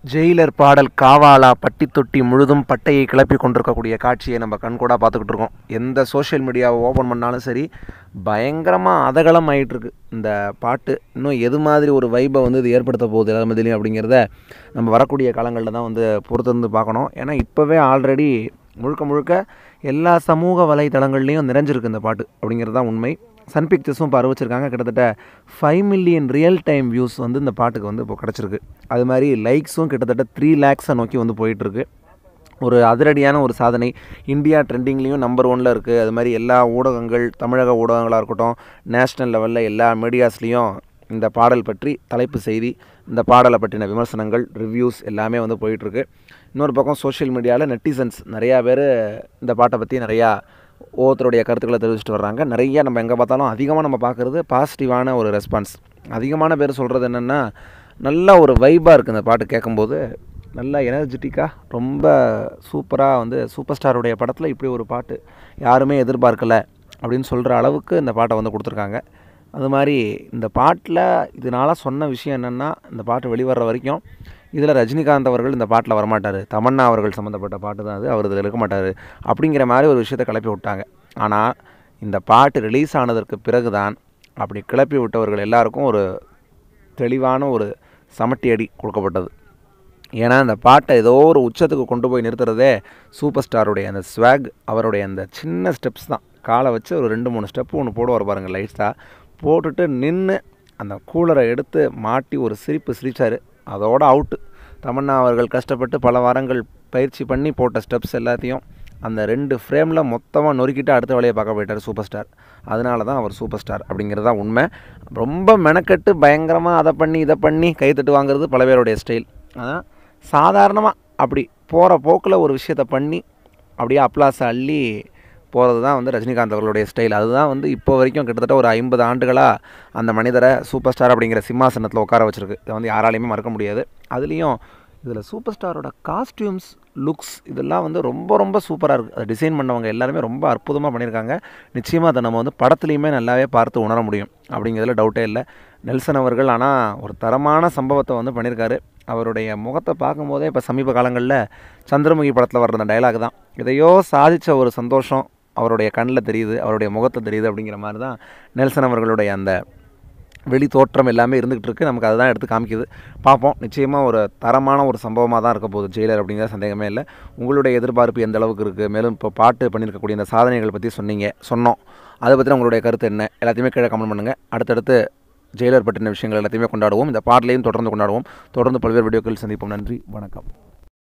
Jailer பாடல் காவாலா பட்டி தொட்டி முழுதும் பட்டையை கிளப்பி கொண்டிருக்கக்கூடிய காட்சியை நம்ம கண்கூடாக பார்த்துக்கிட்டு இருக்கோம் எந்த சோஷியல் மீடியாவை ஓப்பன் பண்ணாலும் சரி பயங்கரமாக அதகலம் ஆயிட்டு இருக்கு இந்த பாட்டு இன்னும் எது மாதிரி ஒரு வைபை வந்து இது ஏற்படுத்த போகுது எல்லா மதிலையும் அப்படிங்கிறத நம்ம வரக்கூடிய காலங்களில் தான் வந்து பொறுத்திருந்து பார்க்கணும் ஏன்னா இப்போவே ஆல்ரெடி முழுக்க முழுக்க எல்லா சமூக வலைதளங்கள்லேயும் நிறைஞ்சிருக்கு இந்த பாட்டு அப்படிங்கிறது தான் உண்மை சன் பிக்சர்ஸும் இப்போ அறிவிச்சிருக்காங்க கிட்டத்தட்ட five million real time views வந்து இந்த பாட்டுக்கு வந்து இப்போ கிடச்சிருக்கு அது மாதிரி லைக்ஸும் கிட்டத்தட்ட த்ரீ லேக்ஸை நோக்கி வந்து போயிட்டுருக்கு ஒரு அதிரடியான ஒரு சாதனை இந்தியா ட்ரெண்டிங்லேயும் நம்பர் ஒனில் இருக்குது அது மாதிரி எல்லா ஊடகங்கள் தமிழக ஊடகங்களாக இருக்கட்டும் நேஷ்னல் லெவலில் எல்லா மீடியாஸ்லேயும் இந்த பாடல் பற்றி தலைப்பு செய்தி இந்த பாடலை பற்றின விமர்சனங்கள் ரிவ்யூஸ் எல்லாமே வந்து போயிட்டுருக்கு இன்னொரு பக்கம் சோஷியல் மீடியாவில் நெட்டிசன்ஸ் நிறையா பேர் இந்த பாட்டை பற்றி நிறையா ஒவ்வொருத்தருடைய கருத்துக்களை தெரிவிச்சிட்டு வர்றாங்க நிறைய நம்ம எங்கே பார்த்தாலும் அதிகமாக நம்ம பார்க்குறது பாசிட்டிவான ஒரு ரெஸ்பான்ஸ் அதிகமான பேர் சொல்கிறது என்னென்னா நல்ல ஒரு வைபாக இருக்குது இந்த பாட்டு கேட்கும்போது நல்ல எனர்ஜெட்டிக்காக ரொம்ப சூப்பராக வந்து சூப்பர் ஸ்டாருடைய படத்தில் இப்படி ஒரு பாட்டு யாருமே எதிர்பார்க்கல அப்படின்னு சொல்கிற அளவுக்கு இந்த பாட்டை வந்து கொடுத்துருக்காங்க அது மாதிரி இந்த பாட்டில் இதனால் சொன்ன விஷயம் என்னென்னா இந்த பாட்டு வெளிவர வரைக்கும் இதில் ரஜினிகாந்த் அவர்கள் இந்த பாட்டில் வரமாட்டார் தமன்னா அவர்கள் சம்மந்தப்பட்ட பாட்டு தான் அது அவர் இதில் இருக்க மாட்டார் அப்படிங்கிற மாதிரி ஒரு விஷயத்தை கிளப்பி விட்டாங்க ஆனால் இந்த பாட்டு ரிலீஸ் ஆனதற்கு பிறகு தான் அப்படி கிளப்பி விட்டவர்கள் எல்லாருக்கும் ஒரு தெளிவான ஒரு சமட்டி அடி கொடுக்கப்பட்டது ஏன்னா இந்த பாட்டை ஏதோ ஒரு உச்சத்துக்கு கொண்டு போய் நிறுத்துறதே சூப்பர் ஸ்டாருடைய அந்த ஸ்வாக் அவருடைய அந்த சின்ன ஸ்டெப்ஸ் தான் காலை வச்சு ஒரு ரெண்டு மூணு ஸ்டெப்பு ஒன்று போடுவார் பாருங்க லைட்டாக போட்டுட்டு நின்று அந்த கூலரை எடுத்து மாட்டி ஒரு சிரிப்பு சிரித்தார் அதோட அவுட்டு தமன்னா அவர்கள் கஷ்டப்பட்டு பல வாரங்கள் பயிற்சி பண்ணி போட்ட ஸ்டெப்ஸ் எல்லாத்தையும் அந்த ரெண்டு ஃப்ரேமில் மொத்தமாக நொறுக்கிட்டு அடுத்த வேலையை பார்க்க போயிட்டார் சூப்பர் ஸ்டார் அதனால தான் அவர் சூப்பர் ஸ்டார் அப்படிங்கிறது தான் உண்மை ரொம்ப மெனக்கெட்டு பயங்கரமாக அதை பண்ணி இதை பண்ணி கைத்தட்டு வாங்குறது பல பேருடைய ஸ்டைல் அதான் சாதாரணமாக அப்படி போகிற போக்கில் ஒரு விஷயத்தை பண்ணி அப்படியே அப்ளாஸை அள்ளி போகிறது தான் வந்து ரஜினிகாந்த் அவர்களுடைய ஸ்டைல் அதுதான் வந்து இப்போ வரைக்கும் கிட்டத்தட்ட ஒரு ஐம்பது ஆண்டுகளாக அந்த மனிதரை சூப்பர் ஸ்டார் அப்படிங்கிற சிம்மாசனத்தில் உட்கார வச்சிருக்கு இதை வந்து யாராலையுமே மறக்க முடியாது அதுலேயும் இதில் சூப்பர் ஸ்டாரோட காஸ்டியூம்ஸ் லுக்ஸ் இதெல்லாம் வந்து ரொம்ப ரொம்ப சூப்பராக இருக்குது அதை டிசைன் பண்ணவங்க எல்லாருமே ரொம்ப அற்புதமாக பண்ணியிருக்காங்க நிச்சயமாக அதை நம்ம வந்து படத்துலையுமே நல்லாவே பார்த்து உணர முடியும் அப்படிங்கிறதுல டவுட்டே இல்லை நெல்சன் அவர்கள் ஆனால் ஒரு தரமான சம்பவத்தை வந்து பண்ணியிருக்காரு அவருடைய முகத்தை பார்க்கும்போதே இப்போ சமீப காலங்களில் சந்திரமுகி படத்தில் வர்ற அந்த டைலாக் தான் எதையோ சாதித்த ஒரு சந்தோஷம் அவருடைய கண்ணில் தெரியுது அவருடைய முகத்தை தெரியுது அப்படிங்கிற மாதிரி தான் நெல்சன் அவர்களுடைய அந்த வெளி தோற்றம் எல்லாமே இருந்துகிட்டு இருக்குது நமக்கு அதுதான் எடுத்து காமிக்குது பார்ப்போம் நிச்சயமாக ஒரு தரமான ஒரு சம்பவமாக தான் இருக்க போகுது ஜெயிலர் அப்படிங்கிற சந்தேகமே இல்லை உங்களுடைய எதிர்பார்ப்பு எந்த அளவுக்கு இருக்குது மேலும் இப்போ பாட்டு பண்ணியிருக்கக்கூடிய இந்த சாதனைகள் பற்றி சொன்னீங்க சொன்னோம் அதை பற்றி உங்களுடைய கருத்து என்ன எல்லாத்தையுமே கீழே கமெண்ட் பண்ணுங்கள் அடுத்தடுத்து ஜெயிலர் பற்றின விஷயங்கள் எல்லாத்தையுமே கொண்டாடுவோம் இந்த பாடலையும் தொடர்ந்து கொண்டாடுவோம் தொடர்ந்து பல்வேறு வீடியோக்கள் சந்திப்போம் நன்றி வணக்கம்